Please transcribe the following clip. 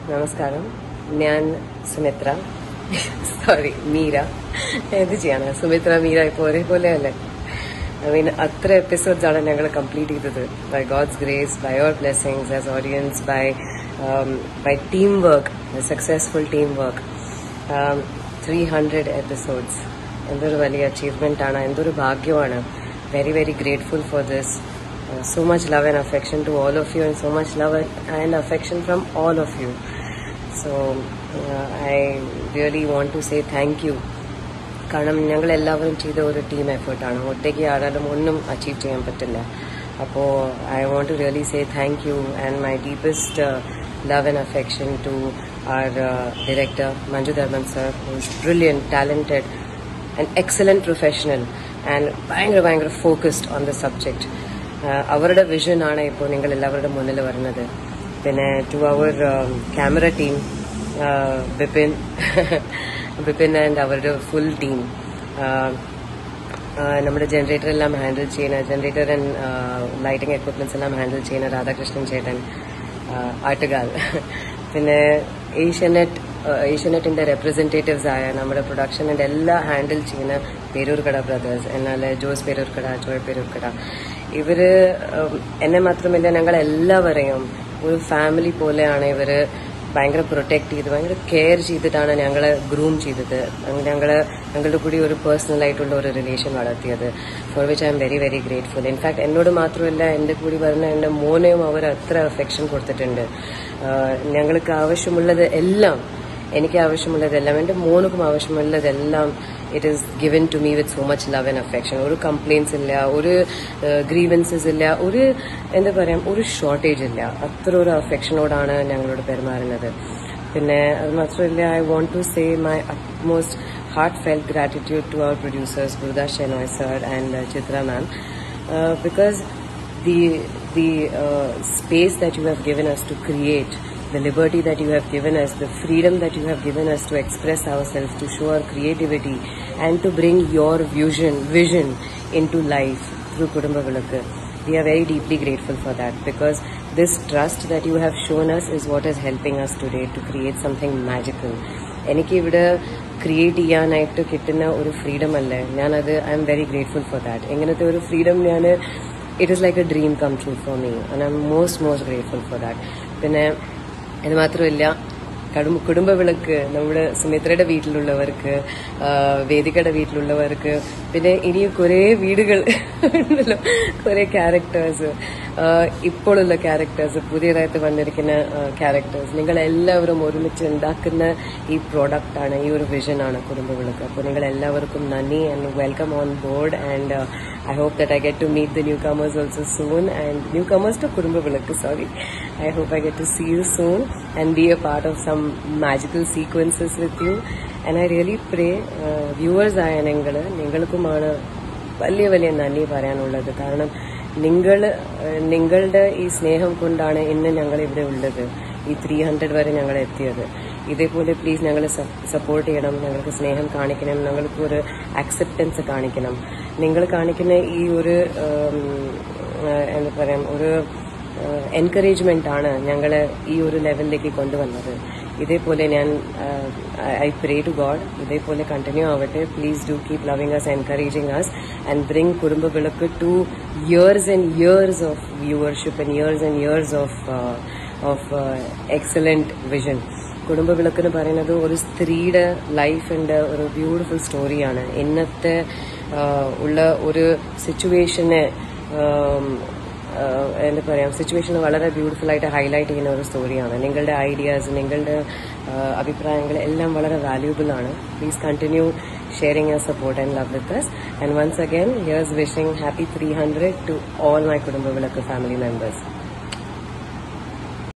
നമസ്കാരം ഞാൻ സുമിത്ര സോറി മീര എന്ത് ചെയ്യാനാ സുമിത്ര മീര ഇപ്പോൾ ഒരേപോലെ അല്ലേ ഐ മീൻ അത്ര എപ്പിസോഡ്സ് ആണ് ഞങ്ങൾ കംപ്ലീറ്റ് ചെയ്തത് by God's grace by your blessings as audience by by team work successful team work three hundred episodes എന്തൊരു വലിയ അച്ചീവ്മെന്റ് ആണ് എന്തൊരു ഭാഗ്യമാണ് very very grateful for this so much love and affection to all of you and so much love and affection from all of you so uh, i really want to say thank you കാരണം ഞങ്ങൾ എല്ലാവരും ചെയ്ത ഒരു team എഫേർട്ടാണ് ഒറ്റയ്ക്ക് ആരാലും ഒന്നും achieve ചെയ്യാൻ പറ്റില്ല അപ്പോൾ I want to really say thank you and my deepest love and affection to our director Manju Dharman sir whose brilliant talented and excellent professional and ഭയങ്കര ഭയങ്കര ഫോക്കസ്ഡ് ഓൺ ദ സബ്ജക്ട് അവരുടെ വിഷൻ ആണ് ഇപ്പോൾ നിങ്ങൾ എല്ലാവരുടെ മുന്നിൽ വരുന്നത് പിന്നെ to our camera team Bipin Bipin and അവരുടെ ഫുൾ ടീം നമ്മുടെ ജനറേറ്റർ എല്ലാം ഹാൻഡിൽ ചെയ്യുന്ന ജനറേറ്റർ ആൻഡ് ലൈറ്റിംഗ് എക്വിപ്മെന്റ്സ് എല്ലാം ഹാൻഡിൽ ചെയ്യുന്ന രാധാകൃഷ്ണൻ ചേട്ടൻ ആട്ടുകാൽ പിന്നെ ഏഷ്യാനെറ്റ് ഏഷ്യാനെറ്റിന്റെ റെപ്രസെന്റേറ്റീവ്സ് ആയ നമ്മുടെ പ്രൊഡക്ഷനിന്റെ എല്ലാം ഹാൻഡിൽ ചെയ്യുന്ന പേരൂർക്കട ബ്രദേഴ്സ് എന്നാൽ ജോസ് പേരൂർക്കട ജോയ് പേരൂർക്കട ഇവര് എന്നെ മാത്രമല്ല ഞങ്ങൾ എല്ലാവരെയും ഒരു ഫാമിലി പോലെയാണ് ഇവര് ഭയങ്കര പ്രൊട്ടക്ട് ചെയ്ത് ഭയങ്കര കെയർ ചെയ്തിട്ടാണ് ഞങ്ങളെ ഗ്രൂം ചെയ്തത് ഞങ്ങള് ഞങ്ങളുടെ കൂടി ഒരു പേഴ്സണൽ ആയിട്ടുള്ള ഒരു റിലേഷൻ വളർത്തിയത് for which I'm very very grateful in fact എന്നോട് മാത്രമല്ല എന്റെ കൂടി വരുന്ന എന്റെ മോനെയും അവർ അത്ര അഫെക്ഷൻ കൊടുത്തിട്ടുണ്ട് ഞങ്ങൾക്ക് ആവശ്യമുള്ളത് എല്ലാം എനിക്ക് ആവശ്യമുള്ളതെല്ലാം എന്റെ മോനുക്കും ആവശ്യമുള്ളതെല്ലാം it is given to me with so much love and affection ഒരു കംപ്ലൈൻസ് ഇല്ല ഒരു ഗ്രീവൻസസ് ഇല്ല ഒരു എന്താ പറയാ ഒരു ഷോർട്ടേജ് ഇല്ല അത്ര ഒരു അഫെക്ഷനോടാണ് ഞങ്ങളോട് പെരുമാറുന്നത് പിന്നെ അത് മാത്രമല്ല I want to say my utmost heartfelt gratitude to our producers Gurudas Shenoy sir and Chitra ma'am because the the uh, space that you have given us to create the liberty that you have given us the freedom that you have given us to express ourselves to show our creativity and to bring your vision vision into life through kudumba vilakku we are very deeply grateful for that because this trust that you have shown us is what is helping us today to create something magical എനിക്ക് ഇവിടെ create ചെയ്യാനായിട്ട് കിട്ടുന്ന ഒരു freedom അല്ലേ ഞാനത് I'm very grateful for that ഇങ്ങനത്തെ ഒരു freedom ഞാൻ it is like a dream come true for me and I'm most most grateful for that പിന്നെ ഇത് മാത്രമല്ല കടും കുടുംബ വിളക്ക് നമ്മുടെ സുമിത്രയുടെ വീട്ടിലുള്ളവർക്ക് വേദികയുടെ വീട്ടിലുള്ളവർക്ക് പിന്നെ ഇനി കുറേ വീടുകൾ ഉണ്ടല്ലോ കുറേ ക്യാരക്ടേഴ്സ് ഇപ്പോഴുള്ള ക്യാരക്ടേഴ്സ് പുതിയതായിട്ട് വന്നിരിക്കുന്ന ക്യാരക്ടേഴ്സ് നിങ്ങൾ എല്ലാവരും ഒരുമിച്ച് ഉണ്ടാക്കുന്ന ഈ പ്രോഡക്റ്റാണ് ഈ ഒരു വിഷനാണ് കുടുംബ വിളക്ക് അപ്പോൾ നിങ്ങൾ എല്ലാവർക്കും നന്ദി and welcome on board and I hope that I get to meet the newcomers also soon and newcomers to Kurumba Vilakku, sorry. I hope I get to see you soon and be a part of some magical sequences with you. And I really pray uh, viewers ആയ നിങ്ങൾ നിങ്ങൾക്കുമാണ് വലിയ വലിയ നന്ദി പറയാനുള്ളത് കാരണം നിങ്ങൾ നിങ്ങളുടെ ഈ സ്നേഹം കൊണ്ടാണ് ഇന്ന് ഞങ്ങൾ ഇവിടെ ഉള്ളത് ഈ ത്രീ ഹൺഡ്രഡ് വരെ ഞങ്ങൾ എത്തിയത് ഇതേപോലെ പ്ലീസ് ഞങ്ങൾ സപ്പോർട്ട് ചെയ്യണം ഞങ്ങൾക്ക് സ്നേഹം കാണിക്കണം ഞങ്ങൾക്ക് ഒരു അക്സെപ്റ്റൻസ് കാണിക്കണം നിങ്ങൾ കാണിക്കുന്ന ഈ ഒരു എന്താ പറയാ ഒരു എൻകറേജ്മെന്റ് ആണ് ഞങ്ങളെ ഈ ഒരു ലെവലിലേക്ക് കൊണ്ടുവന്നത് ഇതേപോലെ ഞാൻ ഐ പ്രേ ടു ഗോഡ് ഇതേപോലെ കണ്ടിന്യൂ ആവട്ടെ please do keep loving us encouraging us and bring Kudumba Vilakku to years and years of viewership and years and years of of excellent vision Kudumba Vilakku എന്ന് പറയുന്നത് ഒരു സ്ത്രീയുടെ ലൈഫിന്റെ ഒരു ബ്യൂട്ടിഫുൾ സ്റ്റോറിയാണ് ഇന്നത്തെ ഉള്ള ഒരു സിറ്റുവേഷനെ എന്താ പറയാ സിറ്റുവേഷനെ വളരെ ബ്യൂട്ടിഫുൾ ആയിട്ട് ഹൈലൈറ്റ് ചെയ്യുന്ന ഒരു സ്റ്റോറിയാണ് നിങ്ങളുടെ ഐഡിയാസ് നിങ്ങളുടെ അഭിപ്രായങ്ങൾ എല്ലാം വളരെ വാല്യൂബിൾ ആണ് please continue sharing your support and love with us and once again here's wishing happy 300 to all my കുടുംബ വിളക്ക് family members